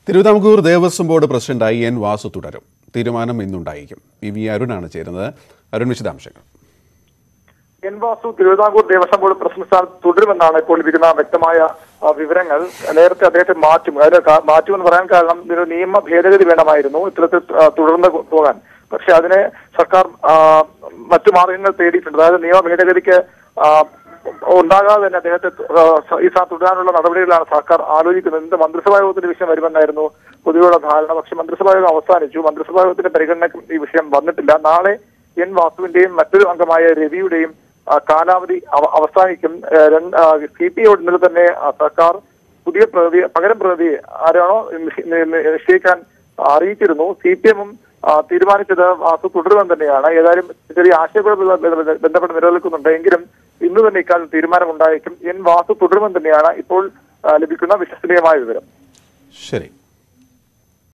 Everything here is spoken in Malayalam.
തിരുവിതാംകൂർ ദേവസ്വം ബോർഡ് പ്രസിഡന്റായി എൻ വാസു തുടരും തീരുമാനം ഇന്നുണ്ടായിരിക്കും ഇ വി അരുണാണ് ചേരുന്നത് അരുൺ വിശദാംശങ്ങൾ N Vasu Thiruvithamkoor Devaswom board president സ്ഥാനത്ത് തുടരുമെന്നാണ് ഇപ്പോൾ ലഭിക്കുന്ന വ്യക്തമായ ആ, വിവരങ്ങൾ നേരത്തെ അദ്ദേഹത്തെ മാറ്റും അതിന് കാ- മാറ്റുമെന്ന് പറയാൻ കാരണം ഒരു നിയമ ഭേദഗതി വേണമായിരുന്നു ഇത്തരത്തിൽ ആ, തുടർന്ന് പോകാൻ പക്ഷെ അതിന് സർക്കാർ ആ, മറ്റു മാർഗങ്ങൾ തേടിയിട്ടുണ്ട് അതായത് നിയമ ഭേദഗതിക്ക് ആ, ഉണ്ടാകാതെ തന്നെ അദ്ദേഹത്തെ ആ, ഈ സ്ഥാനത്ത് തുടരാനുള്ള നടപടികളാണ് സർക്കാർ ആലോചിക്കുന്നത് ഇന്ന് മന്ത്രിസഭാ യോഗത്തിന്റെ വിഷയം വരുമെന്നായിരുന്നു പൊതുവെയുള്ള ധാരണ പക്ഷെ മന്ത്രിസഭാ യോഗം അവസാനിച്ചു മന്ത്രിസഭാ യോഗത്തിന്റെ പരിഗണനയ്ക്കും ഈ വിഷയം വന്നിട്ടില്ല നാളെ എൻ വാസുവിന്റെയും മറ്റൊരു അംഗമായ രവിയുടെയും ആ, കാലാവധി അവ- അവസാനിക്കും സി പി ഐയോട് ഇന്നലെ തന്നെ ആ, സർക്കാർ പുതിയ പ്രതി പകരം പ്രതി ആരാണോ നിശ്ച- നി- നി- നിശ്ചയിക്കാൻ അറിയിച്ചിരുന്നു സി പി എമ്മും തീരുമാനിച്ചത് വാസു തുടരുമെന്ന് തന്നെയാണ് ഏതായാലും ചെറിയ ആശയക്കുഴപ്പം ബന്ധപ്പെട്ട് നിലനിൽക്കുന്നുണ്ട് എങ്കിലും ഇന്ന് തന്നെ ഇക്കാര്യം തീരുമാനമുണ്ടായേക്കും എൻ വാസു തുടരുമെന്ന് തന്നെയാണ് ഇപ്പോൾ ആ, ലഭിക്കുന്ന വിശ്വസനീയമായ വിവരം ശരി